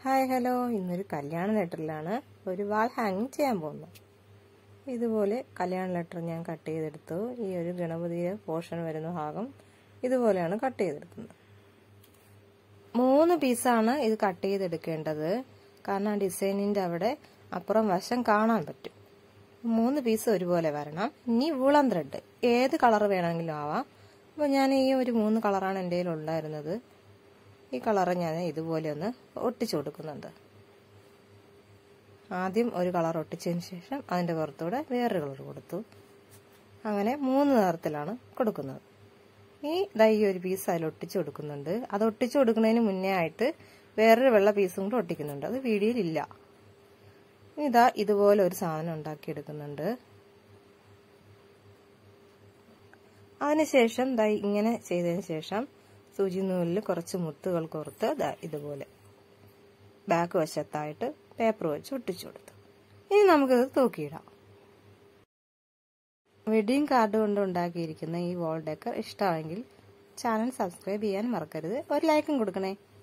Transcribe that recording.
hi hello ഇന്നൊരു കല്യാണ ലെറ്ററിലാണ് ഒരു വാൾ ഹാങ്ങിങ് ചെയ്യാൻ പോകുന്നത് ഇതുപോലെ കല്യാണ ലെറ്റർ ഞാൻ കട്ട് ചെയ്തെടുത്തു ഈ ഒരു ഗണപതിയെ പോർഷൻ വരുന്ന ഭാഗം ഇതുപോലെയാണ് കട്ട് ചെയ്തെടുക്കുന്നത് മൂന്ന് പീസാണ് ഇത് കട്ട് ചെയ്തെടുക്കേണ്ടത് കാരണം ആ ഡിസൈനിൻ്റെ അവിടെ അപ്പുറം വശം കാണാൻ പറ്റും മൂന്ന് പീസ് ഒരുപോലെ വരണം ഇനി വൂളൻ ത്രെഡ് ഏത് കളർ വേണമെങ്കിലും ആവാം അപ്പോൾ ഞാൻ ഈ ഒരു മൂന്ന് കളറാണ് എൻ്റെ കയ്യിൽ ഉണ്ടായിരുന്നത് ഈ കളറ് ഞാൻ ഇതുപോലെ ഒന്ന് ഒട്ടിച്ചു കൊടുക്കുന്നുണ്ട് ആദ്യം ഒരു കളർ ഒട്ടിച്ചതിന് ശേഷം അതിൻ്റെ പുറത്തൂടെ വേറൊരു കളർ കൊടുത്തു അങ്ങനെ മൂന്ന് നിറത്തിലാണ് കൊടുക്കുന്നത് ഈ ദൈ ഒരു പീസ് അതിൽ ഒട്ടിച്ചു കൊടുക്കുന്നുണ്ട് അത് ഒട്ടിച്ചു കൊടുക്കുന്നതിന് മുന്നേ ആയിട്ട് വേറൊരു വെള്ള പീസും കൂടെ ഒട്ടിക്കുന്നുണ്ട് അത് വീഡിയോയിലില്ല ഇതാ ഇതുപോലെ ഒരു സാധനം ഉണ്ടാക്കിയെടുക്കുന്നുണ്ട് അതിനുശേഷം ദൈ ഇങ്ങനെ ചെയ്തതിന് ശേഷം സൂചി നൂലിൽ കുറച്ച് മുത്തുകൾ കോർത്ത് ദാ ഇതുപോലെ ബാക്ക് വശത്തായിട്ട് പേപ്പർ വെച്ച് ഒട്ടിച്ചു കൊടുത്തു ഇനി നമുക്കിത് തൂക്കിയിടാം വെഡിങ് കാർഡ് കൊണ്ട് ഉണ്ടാക്കിയിരിക്കുന്ന ഈ വോൾ ഡെക്കർ ഇഷ്ടമായെങ്കിൽ ചാനൽ സബ്സ്ക്രൈബ് ചെയ്യാൻ മറക്കരുത് ഒരു ലൈക്കും കൊടുക്കണേ